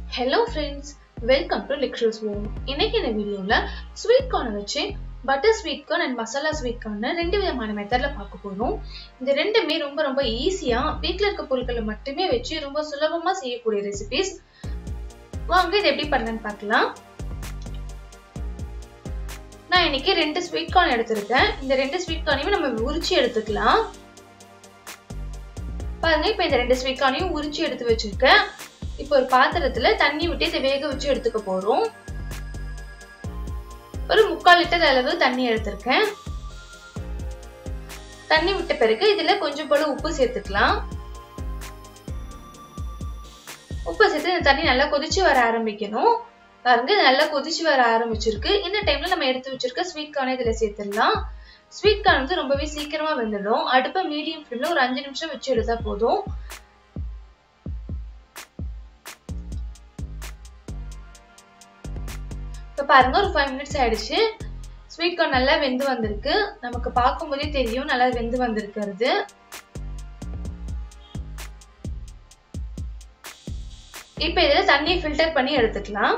hello friends welcome to லிக்ஷல்ஸ் home இன்னைக்கு இந்த வீடியோவில் ஸ்வீட் கார்னை வச்சு butter sweet corn and masala sweet கார்னை ரெண்டு விதமான மெத்தடில் பார்க்க போகிறோம் இந்த ரெண்டுமே ரொம்ப ரொம்ப ஈஸியாக வீட்டில் இருக்க பொருட்களை மட்டுமே வச்சு ரொம்ப சுலபமாக செய்யக்கூடிய ரெசிபிஸ் வாங்க இது எப்படி பண்ணலான்னு பார்க்கலாம் நான் இன்னைக்கு ரெண்டு ஸ்வீட் கார்ன் எடுத்திருக்கேன் இந்த ரெண்டு ஸ்வீட் கார்னையும் நம்ம உரிச்சு எடுத்துக்கலாம் பாருங்க இப்போ இந்த ரெண்டு ஸ்வீட் கார்னையும் உரிச்சு எடுத்து வச்சிருக்கேன் இப்போ ஒரு பாத்திரத்துல தண்ணி விட்டு இதை வேக வச்சு எடுத்துக்க போறோம் ஒரு முக்கால் லிட்டர் அளவு தண்ணி எடுத்திருக்கேன் தண்ணி விட்ட பிறகு இதுல கொஞ்சம் போல உப்பு சேர்த்துக்கலாம் உப்பு சேர்த்து இந்த தண்ணி நல்லா கொதிச்சு வர ஆரம்பிக்கணும் பாருங்க இது நல்லா கொதிச்சு வர ஆரம்பிச்சிருக்கு இந்த டைம்ல நம்ம எடுத்து வச்சிருக்க ஸ்வீட் கார்னை இதுல சேர்த்துடலாம் ஸ்வீட் கார்ன் வந்து ரொம்பவே சீக்கிரமா வெந்துடும் அடுப்பை மீடியம் ஃப்ளேம்ல ஒரு அஞ்சு நிமிஷம் வச்சு எடுத்தா போதும் இப்போ பாருங்க ஒரு ஃபைவ் மினிட்ஸ் ஆயிடுச்சு ஸ்வீட் கார்ன் நல்லா வெந்து வந்திருக்கு நமக்கு பார்க்கும்போதே தெரியும் நல்லா வெந்து வந்திருக்கிறது இப்போ இதில் தண்ணியை ஃபில்டர் பண்ணி எடுத்துக்கலாம்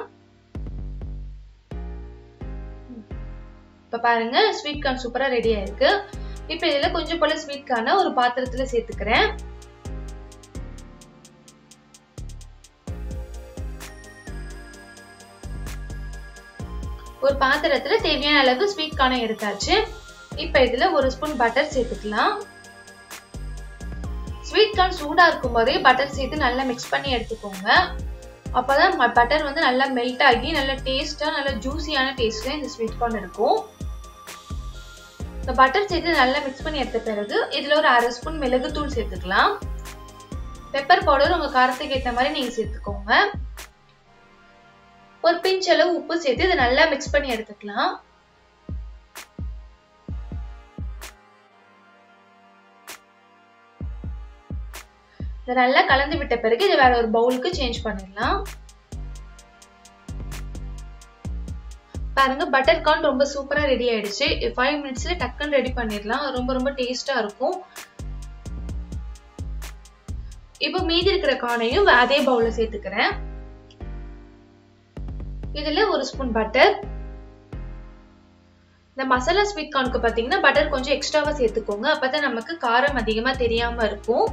இப்போ பாருங்க ஸ்வீட் கார்ன் சூப்பராக ரெடி ஆயிருக்கு இப்போ இதில் கொஞ்சம் போல ஸ்வீட் கார்னை ஒரு பாத்திரத்தில் சேர்த்துக்கிறேன் ஒரு பாத்திரத்துல தேவையான அளவு ஸ்வீட் கார்னை எடுத்தாச்சு இப்போ இதுல ஒரு ஸ்பூன் பட்டர் சேர்த்துக்கலாம் ஸ்வீட் கார்ன் சூடா இருக்கும் போதே பட்டர் சேர்த்து நல்லா மிக்ஸ் பண்ணி எடுத்துக்கோங்க அப்பதான் பட்டர் வந்து நல்லா மெல்ட் ஆகி நல்ல டேஸ்டா நல்ல ஜூசியான டேஸ்ட்ல இந்த ஸ்வீட் கார்ன் இருக்கும் இந்த பட்டர் சேர்த்து நல்லா மிக்ஸ் பண்ணி எடுத்த பிறகு இதுல ஒரு அரை ஸ்பூன் மிளகுத்தூள் சேர்த்துக்கலாம் பெப்பர் பவுடர் உங்க காரத்துக்கு ஏற்ற மாதிரி நீங்க சேர்த்துக்கோங்க ஒரு பிஞ்ச் அளவு உப்பு சேர்த்து இதை நல்லா மிக்ஸ் பண்ணி எடுத்துக்கலாம் இதை நல்லா கலந்து விட்ட பிறகு இதை வேற ஒரு பவுலுக்கு சேஞ்ச் பண்ணிடலாம் பாருங்க பட்டர் கார்ன் ரொம்ப சூப்பரா ரெடி ஆயிடுச்சு ஃபைவ் மினிட்ஸ்ல டக்குன்னு ரெடி பண்ணிடலாம் ரொம்ப ரொம்ப டேஸ்டா இருக்கும் இப்போ மீதி இருக்கிற கார்னையும் அதே பவுல்ல சேர்த்துக்கிறேன் இதுல ஒரு ஸ்பூன் பட்டர் இந்த மசாலா ஸ்வீட் கார்னுக்கு பாத்தீங்கன்னா பட்டர் கொஞ்சம் எக்ஸ்ட்ராவா சேர்த்துக்கோங்க அப்பதான் நமக்கு காரம் அதிகமா தெரியாம இருக்கும்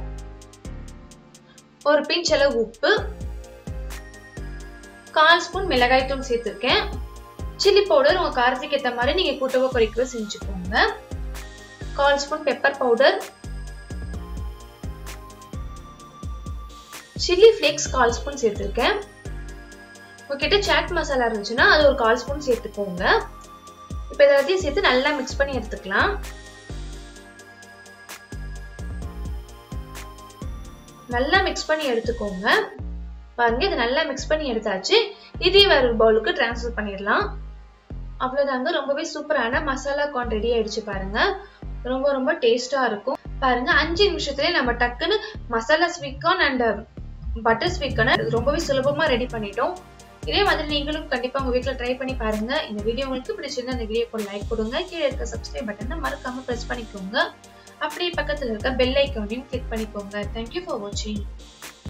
ஒரு பிஞ்ச் அளவு உப்பு கால் ஸ்பூன் மிளகாய் தூள் சேர்த்திருக்கேன் சில்லி பவுடர் உங்க காரத்துக்கு ஏற்ற மாதிரி நீங்க கூட்டவோ குறைக்கவோ செஞ்சுக்கோங்க கால் spoon pepper powder chilli flakes கால் ஸ்பூன் சேர்த்திருக்கேன் உங்ககிட்ட சாட் மசாலா இருந்துச்சுன்னா அது ஒரு கால் ஸ்பூன் சேர்த்துக்கோங்க இப்போ எல்லாத்தையும் சேர்த்து நல்லா மிக்ஸ் பண்ணி எடுத்துக்கலாம் நல்லா மிக்ஸ் பண்ணி எடுத்துக்கோங்க பாருங்க இது நல்லா மிக்ஸ் பண்ணி எடுத்தாச்சு இதே வேற ஒரு பவுலுக்கு டிரான்ஸ்ஃபர் பண்ணிடலாம் அவ்வளோதாங்க ரொம்பவே சூப்பரான மசாலா கார்ன் ரெடி ஆயிடுச்சு பாருங்க ரொம்ப ரொம்ப டேஸ்டா இருக்கும் பாருங்க அஞ்சு நிமிஷத்துலேயே நம்ம டக்குன்னு masala sweet corn and butter sweet கார்னை ரொம்பவே சுலபமா ரெடி பண்ணிட்டோம் இதே மாதிரி நீங்களும் கண்டிப்பா உங்க வீட்ல ட்ரை பண்ணி பாருங்க இந்த வீடியோ உங்களுக்கு பிடிச்சிருந்தா இந்த வீடியோக்கு லைக் கொடுங்க கீழே இருக்க சப்ஸ்கிரைப் பட்டனை மறக்காம பிரஸ் பண்ணிக்கோங்க அப்படியே பக்கத்துல இருக்க பெல் ஐக்கானையும் கிளிக் பண்ணிக்கோங்க தேங்க்யூ ஃபார் வாட்சிங்